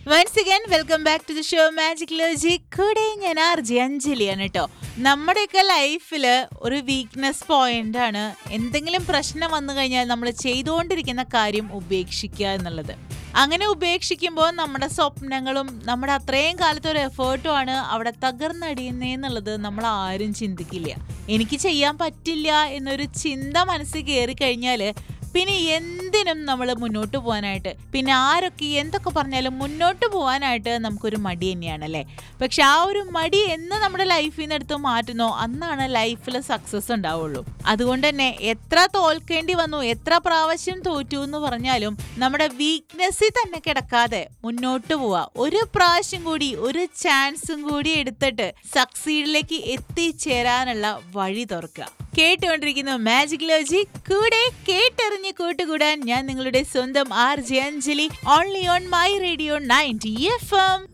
once again welcome back to the show magicology കൂടെ ഞാൻ R G അഞ്ജലിയാണ് കേട്ടോ നമ്മുടെയൊക്കെ ലൈഫിൽ ഒരു വീക്ക്നെസ് പോയിന്റ് ആണ് എന്തെങ്കിലും പ്രശ്നം വന്നു കഴിഞ്ഞാൽ നമ്മൾ ചെയ്തുകൊണ്ടിരിക്കുന്ന കാര്യം ഉപേക്ഷിക്കുക എന്നുള്ളത് അങ്ങനെ ഉപേക്ഷിക്കുമ്പോൾ നമ്മുടെ സ്വപ്നങ്ങളും നമ്മുടെ അത്രയും കാലത്തെ ഒരു എഫേർട്ടും ആണ് അവിടെ തകർന്നടിയുന്നതെന്നുള്ളത് നമ്മൾ ആരും ചിന്തിക്കില്ല എനിക്ക് ചെയ്യാൻ പറ്റില്ല എന്നൊരു ചിന്ത മനസ്സിൽ കയറി കഴിഞ്ഞാൽ പിന്നെ എന്തിനും നമ്മൾ മുന്നോട്ട് പോകാനായിട്ട് പിന്നെ ആരൊക്കെ എന്തൊക്കെ പറഞ്ഞാലും മുന്നോട്ട് പോകാനായിട്ട് നമുക്കൊരു മടി തന്നെയാണല്ലേ പക്ഷെ ആ ഒരു മടി എന്ന് നമ്മുടെ ലൈഫിൽ നിന്ന് എടുത്ത് മാറ്റുന്നോ അന്നാണ് ലൈഫിൽ സക്സസ് ഉണ്ടാവുള്ളൂ അതുകൊണ്ട് തന്നെ എത്ര തോൽക്കേണ്ടി വന്നു എത്ര പ്രാവശ്യം തോറ്റു എന്ന് പറഞ്ഞാലും നമ്മുടെ വീക്ക്നെസ്സിൽ തന്നെ കിടക്കാതെ മുന്നോട്ട് പോവാ ഒരു പ്രാവശ്യം കൂടി ഒരു ചാൻസും കൂടി എടുത്തിട്ട് സക്സീഡിലേക്ക് എത്തിച്ചേരാനുള്ള വഴി തുറക്കുക കേട്ടുകൊണ്ടിരിക്കുന്നു മാജിക് ലോജി കൂടെ കേട്ടറിഞ്ഞ് കൂട്ടുകൂടാൻ ഞാൻ നിങ്ങളുടെ സ്വന്തം R J Anjali only on my radio ninety F M